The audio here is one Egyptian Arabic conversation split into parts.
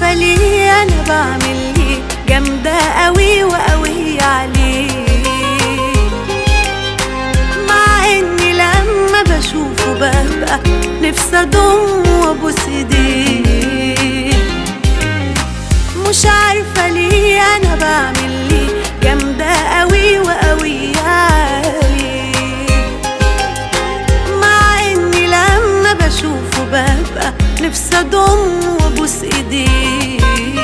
عارفة ليه أنا بعمل ليه جامدة قوي وقوي عليه مع إني لما بشوفه ببقى نفسي أضم وأبوس إيديه مش عارفة ليه أنا بعمل ليه جامدة قوي وقوي عليه مع إني لما بشوفه ببقى نفسي أضم وأبوس إيديه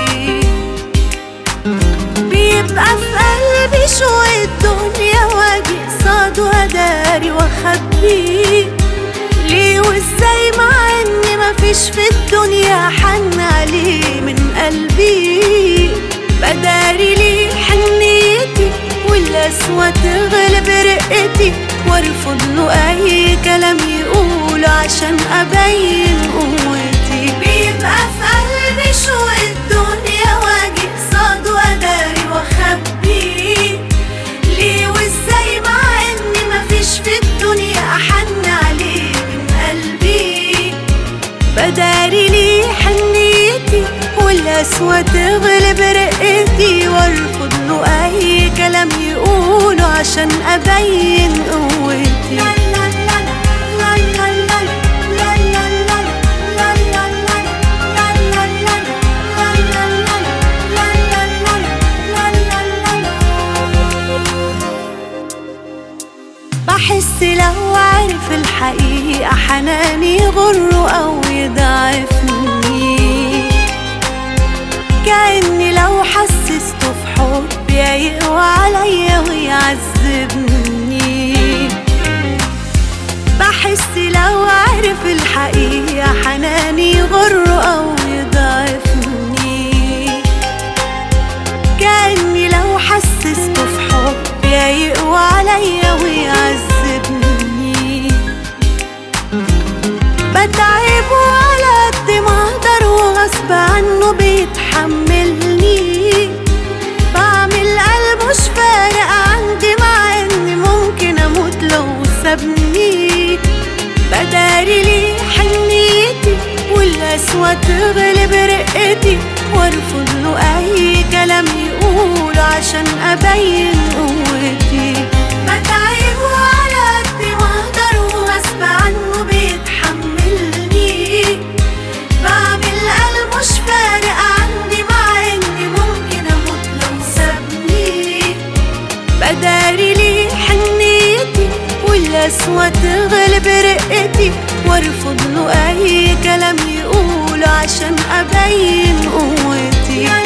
بيبقى في قلبي شوية دنيا واجي قصاده أداري وأخبيه ليه وإزاي مع إن مفيش في الدنيا حن عليه من قلبي بداري ليه حنيتي والقسوة تغلب رقتي وارفض له أي كلام يقوله عشان أبين قوتي بيبقى في قلبي شوية دنيا واجي قصاده أداري وأخبيه ليه وإزاي مع إن مفيش في الدنيا أحن عليه من قلبي بداري ليه حنيتي والقسوة تغلب رقتي وارفض له أي كلام يقوله عشان أبين قوتي لا لا لا لا لا لا لا لا لا لا لا لا لا لا لا بحس لو عرف الحقيقة حناني يغره أو يضعفني كأني لو حسسته في حبي يقوى عليا ويعذبني بحس لو عرف الحقيقة حناني يغره أو يضعفني كأني لو حسسته في حبي يقوى عليا ويعذبني بتعبه على قد ما اقدر وغصب عنه بيتحملني بعمل قلب مش فارق عندي مع اني ممكن اموت لو سابني بداري ليه حنيتي والقسوة تغلب رقتي وارفض له اي كلام يقوله عشان ابين قوتي بتعبه على قد ما اقدر وغصب عنه بيتحملني بعمل قلب مش فارق عندي مع اني ممكن اموت لو سابني بداري ليه حنيتي والقسوة تغلب رقتي وارفض له اي كلام يقوله عشان ابين قوتي